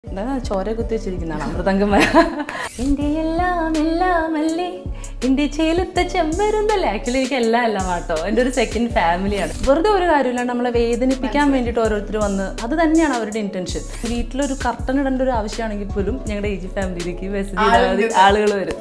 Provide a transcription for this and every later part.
എന്താ ചോര കുത്തി വെച്ചിരിക്കുന്നതാണ് അമൃതംഗമ എൻ്റെ എല്ലാം എല്ലാം അല്ലേ എൻ്റെ ചേലത്തെ ചെമ്പരുന്തല്ലേ ആക്ച്വലി എനിക്ക് എല്ലാം എല്ലാം ആട്ടോ എൻ്റെ ഒരു സെക്കൻഡ് ഫാമിലിയാണ് വെറുതെ ഒരു കാര്യമില്ലാണ്ട് നമ്മളെ വേദനിപ്പിക്കാൻ വേണ്ടിയിട്ട് ഓരോരുത്തർ വന്ന് അത് തന്നെയാണ് അവരുടെ ഇന്റൻഷൻ വീട്ടിലൊരു കർട്ടൻ ഇടേണ്ട ഒരു ആവശ്യമാണെങ്കിൽ പോലും ഞങ്ങളുടെ ഏജ് ഫാമിലിയിലേക്ക് മെസ്സേജ് ചെയ്താൽ മതി ആളുകൾ വരും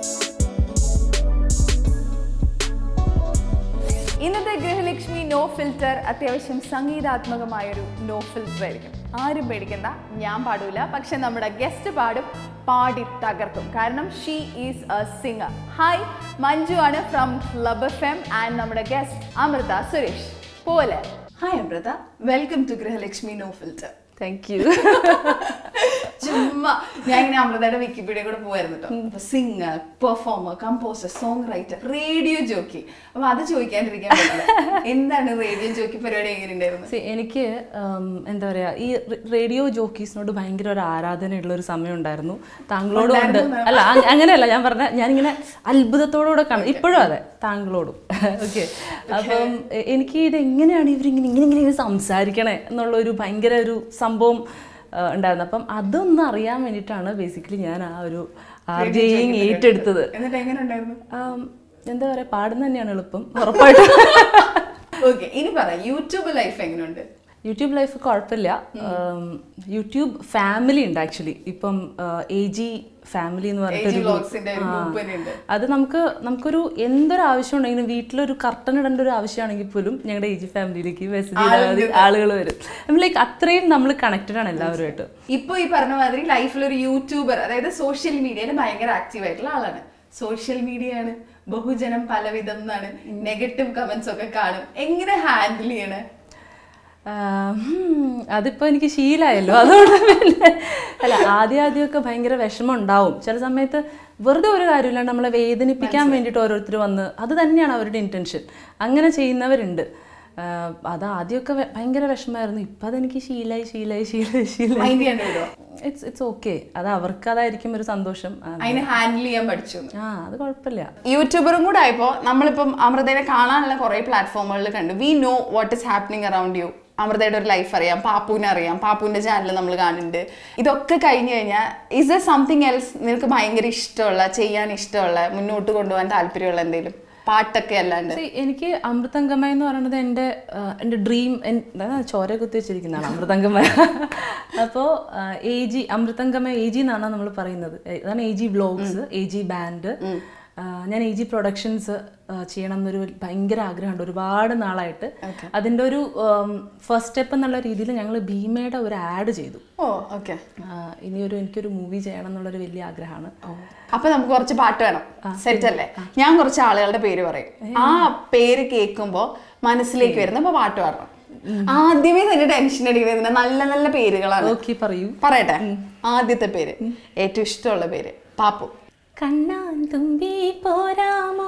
ഇന്നത്തെ ഗൃഹലക്ഷ്മി നോ ഫിൽറ്റർ അത്യാവശ്യം സംഗീതാത്മകമായൊരു നോ ഫിൽറ്റർ ആയിരിക്കും ആരും പേടിക്കണ്ട ഞാൻ പാടൂല പക്ഷെ നമ്മുടെ ഗസ്റ്റ് പാടും പാടി തകർക്കും കാരണം she is a singer hi Manju ആണ് from club F M and നമ്മുടെ ഗസ്റ്റ് അമൃത സുരേഷ് പോലെ hi Amrutha welcome to Grihalakshmi no filter thank you ചുമ്മാ ഞാൻ ഇങ്ങനെ അമൃതയുടെ വിക്കിപീഡിയ കൂടെ പോയായിരുന്നു കേട്ടോ singer performer composer song writer radio jockey അപ്പൊ അത് ചോദിക്കാണ്ടിരിക്കാൻ പറ്റില്ല എന്താണ് റേഡിയോ ജോക്കി പരിപാടി എങ്ങനെ ഉണ്ടായിരുന്നു See, എനിക്ക് ഉം, എന്താ പറയാ ഈ റേഡിയോ ജോക്കീസിനോട് ഭയങ്കര ഒരു ആരാധനയുള്ള ഒരു സമയം ഉണ്ടായിരുന്നു താങ്കളോടും ഉണ്ട് അല്ല അ- അങ്ങനെയല്ല ഞാൻ പറഞ്ഞ ഞാനിങ്ങനെ അത്ഭുതത്തോടുകൂടെ കാണും ഇപ്പോഴും അതെ താങ്കളോടും ഓക്കെ അപ്പം എ- എനിക്ക് ഇത് എങ്ങനെയാണ് ഇവരിങ്ങനെ ഇങ്ങനെ ഇങ്ങനെ ഇങ്ങനെ സംസാരിക്കണേ എന്നുള്ള ഒരു ഭയങ്കര ഒരു സംഭവം ആ, ഉണ്ടായിരുന്നു അപ്പം അതൊന്നും അറിയാൻ വേണ്ടിയിട്ടാണ് ബേസിക്കലി ഞാൻ ആ ഒരു ആർജയിങ് ഏറ്റെടുത്തത് എന്നിട്ട് എങ്ങനെ ഉണ്ടായിരുന്നു ആം, എന്താ പറയാ പാടുന്ന തന്നെയാണ് എളുപ്പം ഉറപ്പായിട്ടും ഓക്കെ ഇനി പറ യൂട്യൂബ് ലൈഫ് എങ്ങനെയുണ്ട് യൂട്യൂബ് ലൈഫ് കുഴപ്പമില്ല ഉം, യൂട്യൂബ് ഫാമിലി ഉണ്ട് ആക്ച്വലി ഇപ്പം എ ജി ഫാമിലി എന്ന് പറഞ്ഞിട്ടൊരു group. വ്ളോഗ്സിന്റെ ഒരു ഗ്രൂപ്പ് തന്നെ ഉണ്ട് അത് നമുക്ക് നമുക്കൊരു എന്തൊരു ആവശ്യം ഉണ്ടെങ്കിലും വീട്ടിലൊരു കർട്ടൻ ഇടേണ്ട ഒരു ആവശ്യമാണെങ്കിൽ പോലും ഞങ്ങളുടെ എ ജി ഫാമിലിയിലേക്ക് മെസ്സേജ് ചെയ്താൽ മതി ആളുകൾ വരും ലൈക്ക് അത്രയും നമ്മൾ കണക്റ്റഡ് ആണ് എല്ലാവരുമായിട്ട് ഇപ്പൊ ഈ പറഞ്ഞ മാതിരി ലൈഫിൽ ഒരു യൂട്യൂബർ അതായത് സോഷ്യൽ മീഡിയയിൽ ഭയങ്കര ആക്റ്റീവ് ആയിട്ടുള്ള ആളാണ് സോഷ്യൽ മീഡിയ ആണ് ബഹുജനം പലവിധം എന്നാണ് നെഗറ്റീവ് കമന്റ്സ് ഒക്കെ കാണും എങ്ങനെ ഹാൻഡിൽ ചെയ്യണേ ആഹ് ഹും, അതിപ്പോ എനിക്ക് ശീലമായല്ലോ അതുകൊണ്ട് പിന്നെ അല്ല ആദ്യം ആദ്യമൊക്കെ ഭയങ്കര വിഷമം ഉണ്ടാവും ചില സമയത്ത് വെറുതെ ഒരു കാര്യമില്ലാണ്ട് നമ്മളെ വേദനിപ്പിക്കാൻ വേണ്ടിയിട്ട് ഓരോരുത്തർ വന്ന് അത് തന്നെയാണ് അവരുടെ ഇന്റൻഷൻ അങ്ങനെ ചെയ്യുന്നവരുണ്ട് ആഹ് അത് ആദ്യമൊക്കെ വെ- ഭയങ്കര വിഷമമായിരുന്നു ഇപ്പം അതെനിക്ക് ശീലായി ശീലായി ശീലായി ശീലായി മൈൻഡ് ചെയ്യാണ്ട് വരുമോ ഇറ്റ്സ് ഇറ്റ്സ് ഓക്കെ അത് അവർക്ക് അതായിരിക്കും ഒരു സന്തോഷം ആ, അതിനെ ഹാൻഡിൽ ചെയ്യാൻ പഠിച്ചു എന്ന്. ആ അത് കുഴപ്പമില്ല യൂട്യൂബറും കൂടെ ആയപ്പോ നമ്മളിപ്പം അമൃതയെ കാണാനുള്ള കുറെ പ്ലാറ്റ്ഫോമുകളിൽ കണ്ടു we know what is happening around you അമൃതയുടെ ഒരു ലൈഫ് അറിയാം പാപ്പുവിനെ അറിയാം പാപ്പുവിന്റെ ചാനൽ നമ്മൾ കാണുന്നുണ്ട് ഇതൊക്കെ കഴിഞ്ഞു കഴിഞ്ഞാൽ ഇസ് എ സംതിങ് എൽസ് നിനക്ക് ഭയങ്കര ഇഷ്ടമുള്ള ചെയ്യാൻ ഇഷ്ടമുള്ള മുന്നോട്ട് കൊണ്ടുപോകാൻ താല്പര്യമുള്ള എന്തെങ്കിലും പാട്ടൊക്കെ അല്ലാണ്ട് See, എനിക്ക് അമൃതംഗമ എന്ന് പറയുന്നത് എൻ്റെ ആ, എൻ്റെ ഡ്രീം ചോര കുത്തി വെച്ചിരിക്കുന്നതാണ് അമൃതംഗമ അപ്പോൾ A G Amruthamgamaya A G എന്നാണ് നമ്മൾ പറയുന്നത് ഏ, അതാണ് A G vlogs A G band ഞാൻ എ ജി പ്രൊഡക്ഷൻസ് ചെയ്യണം എന്നൊരു ഭയങ്കര ആഗ്രഹമുണ്ട് ഒരുപാട് നാളായിട്ട് അതിൻ്റെ ഒരു ഫസ്റ്റ് സ്റ്റെപ്പ് എന്നുള്ള രീതിയിൽ ഞങ്ങൾ ഭീമയുടെ ഒരു ആഡ് ചെയ്തു ഓ ഓക്കെ ആ, ഇനിയൊരു എനിക്കൊരു മൂവി ചെയ്യണം എന്നുള്ളൊരു വലിയ ആഗ്രഹമാണ് അപ്പൊ നമുക്ക് കുറച്ച് പാട്ട് വേണം സെറ്റ് അല്ലേ ഞാൻ കുറച്ച് ആളുകളുടെ പേര് പറയും ആ പേര് കേൾക്കുമ്പോ മനസ്സിലേക്ക് വരുന്ന അപ്പൊ പാട്ട് പാടണം ആദ്യമേ തന്നെ ടെൻഷൻ അടിക്കുന്നത് നല്ല നല്ല പേരുകളാണ് ഓക്കെ പറയൂ പറയട്ടെ ആദ്യത്തെ പേര് ഏറ്റവും ഇഷ്ടമുള്ള പേര് പാപ്പു കണ്ണാൻ തുമ്പി പോരാമോ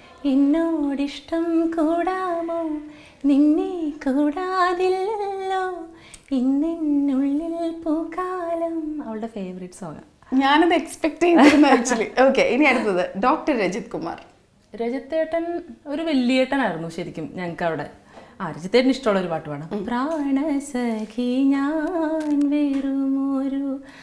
എന്നോടിഷ്ടം കൂടാമോ നിന്നെ കൂടാതില്ലല്ലോ ഇന്നെന്നുള്ളിൽ പൂക്കാലം അവളുടെ ഫേവറേറ്റ് സോങ് ഞാനത് എക്സ്പെക്ട് ചെയ്തിരുന്നു ആക്ച്വലി ഓക്കെ ഇനി അടുത്തത് ഡോക്ടർ രജിത് കുമാർ രജത്തേട്ടൻ ഒരു വലിയേട്ടനായിരുന്നു ശരിക്കും ഞങ്ങൾക്ക് അവിടെ ആ രജത്തേട്ടന് ഇഷ്ടമുള്ള ഒരു പാട്ട് പാടാം പ്രാണസഖി ഞാൻ വെറുമൊരു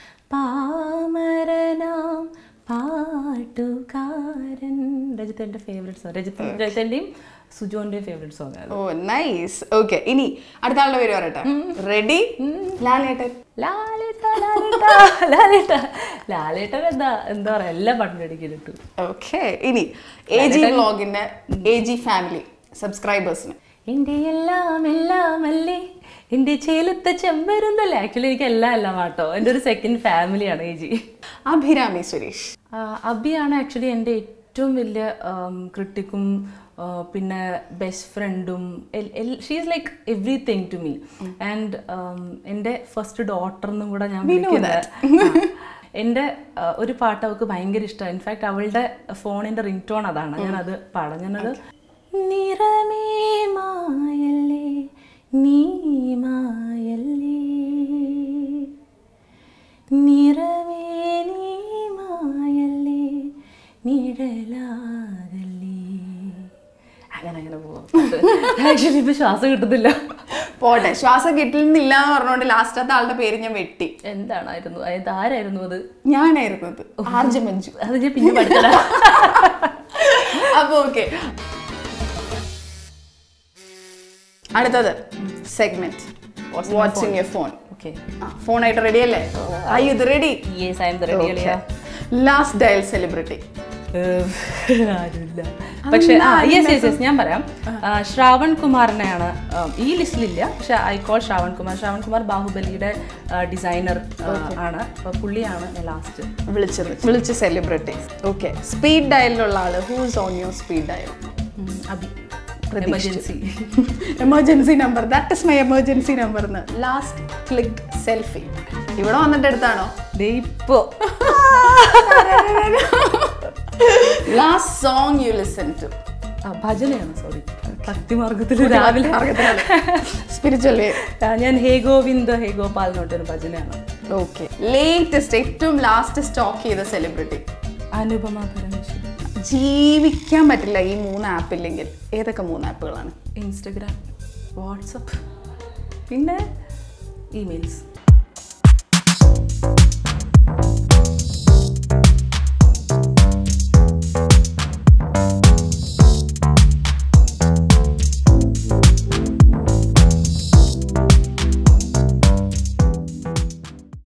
പാമരനാം പാട്ടുകാരൻ രജത്തേട്ടൻ്റെ ഫേവറേറ്റ് സോങ് രജത്ത് രജത്തേൻ്റെയും സുജോൻ്റെയും ഫേവറേറ്റ് സോങ് ആണ് ഓ നൈസ് ഓക്കെ ഇനി അടുത്ത ആളുടെ പേര് പറയട്ടെ റെഡി ലാലേട്ടൻ ലാലേട്ട ലാലേട്ട ലാലേട്ട ലാലേട്ടൻ എന്താ എന്താ പറയാ എല്ലാ പാട്ടും അടിക്കലിട്ടു ഓക്കെ ഇനി എ ജി വ്ളോഗിന്റെ എ ജി ഫാമിലി സബ്സ്ക്രൈബേഴ്സിന് എൻ്റെ എല്ലാം എല്ലാം അല്ലേ എൻ്റെ ചേലത്തെ ചെമ്പരുന്തല്ലേ ആക്ച്വലി എനിക്ക് എല്ലാം എല്ലാം ആട്ടോ എൻ്റെ ഒരു സെക്കൻഡ് ഫാമിലിയാണ് ഏ ജി അഭിരാമി സുരേഷ് അബിയാണ് ആക്ച്വലി എൻ്റെ ഏറ്റവും വലിയ ക്രിട്ടിക്കും പിന്നെ ബെസ്റ്റ് ഫ്രണ്ടും she's like everything to me and എൻ്റെ ഫസ്റ്റ് ഡോട്ടർ എന്നും കൂടെ ഞാൻ വിളിക്കുന്നത് എൻ്റെ ആ, ഒരു പാട്ട് അവൾക്ക് ഭയങ്കര ഇഷ്ടമാണ് ഇൻഫാക്ട് അവളുടെ ഫോണിൻ്റെ റിംഗ് ടോൺ അതാണ് ഞാനത് പാടാം ഞാനത് നിറമേ മായല്ലേ നീ മായല്ലേ നിറമേ നീ മായല്ലേ നിഴലാകല്ലേ അങ്ങനെ അങ്ങനെ പോവാം ആക്ച്വലി ഇപ്പൊ ശ്വാസം കിട്ടുന്നില്ല പോട്ടെ ശ്വാസം കിട്ടുന്നില്ല എന്ന് പറഞ്ഞുകൊണ്ട് ലാസ്റ്റത്തെ ആളുടെ പേര് ഞാൻ വെട്ടി എന്താണായിരുന്നു അതായത് ആരായിരുന്നു അത് ഞാനായിരുന്നു അത് ആർജ മഞ്ജു അത് ഞാൻ പിന്നെ പഠിച്ചതാ അപ്പൊ ഓക്കെ അടുത്തത് segment what's in your phone okay ഫോണായിട്ട് റെഡി അല്ലേ ഐ ഇത് ready yes I am the ready അളിയ ലാസ്റ്റ് ഡയൽ സെലിബ്രിറ്റി ആരുമില്ല പക്ഷെ യെസ് യെസ് യെസ് ഞാൻ പറയാം ആ, ശ്രാവൺ കുമാറിനെയാണ് ആ, ഈ ലിസ്റ്റിലില്ല പക്ഷെ ഐ കോൾ ശ്രാവൺ കുമാർ ശ്രാവൺ കുമാർ ബാഹുബലിയുടെ ഡിസൈനർ ആണ് അപ്പൊ പുള്ളിയാണ് ലാസ്റ്റ് വിളിച്ചത് വിളിച്ച സെലിബ്രിറ്റി ഓക്കെ സ്പീഡ് ഡയലിലുള്ള ആള് who's on your speed dial Abi emergency emergency number that is my emergency number എന്ന് ലാസ്റ്റ് ക്ലിക്ക് സെൽഫി ഇവിടെ വന്നിട്ട് എടുത്താണോ ഇപ്പോ last song you listen to ആ, ഭജനയാണ് സോറി ഭക്തിമാർഗത്തിൽ രാവിലെ സ്പിരിച്വൽ വേ ആ, ഞാൻ ഹേ ഗോവിന്ദ് ഹേ ഗോപാൽ എന്ന് പറഞ്ഞൊരു ഭജനയാണ് ഓക്കെ ലേറ്റസ്റ്റ് ഏറ്റവും ലാസ്റ്റ് സ്റ്റോക്ക് ചെയ്ത സെലിബ്രിറ്റി അനുപമ പരമേശ്വരൻ ജീവിക്കാൻ പറ്റില്ല ഈ മൂന്ന് ആപ്പ് ഇല്ലെങ്കിൽ ഏതൊക്കെ മൂന്ന് ആപ്പുകളാണ് ഇൻസ്റ്റഗ്രാം വാട്സപ്പ് പിന്നെ ഇമെയിൽസ്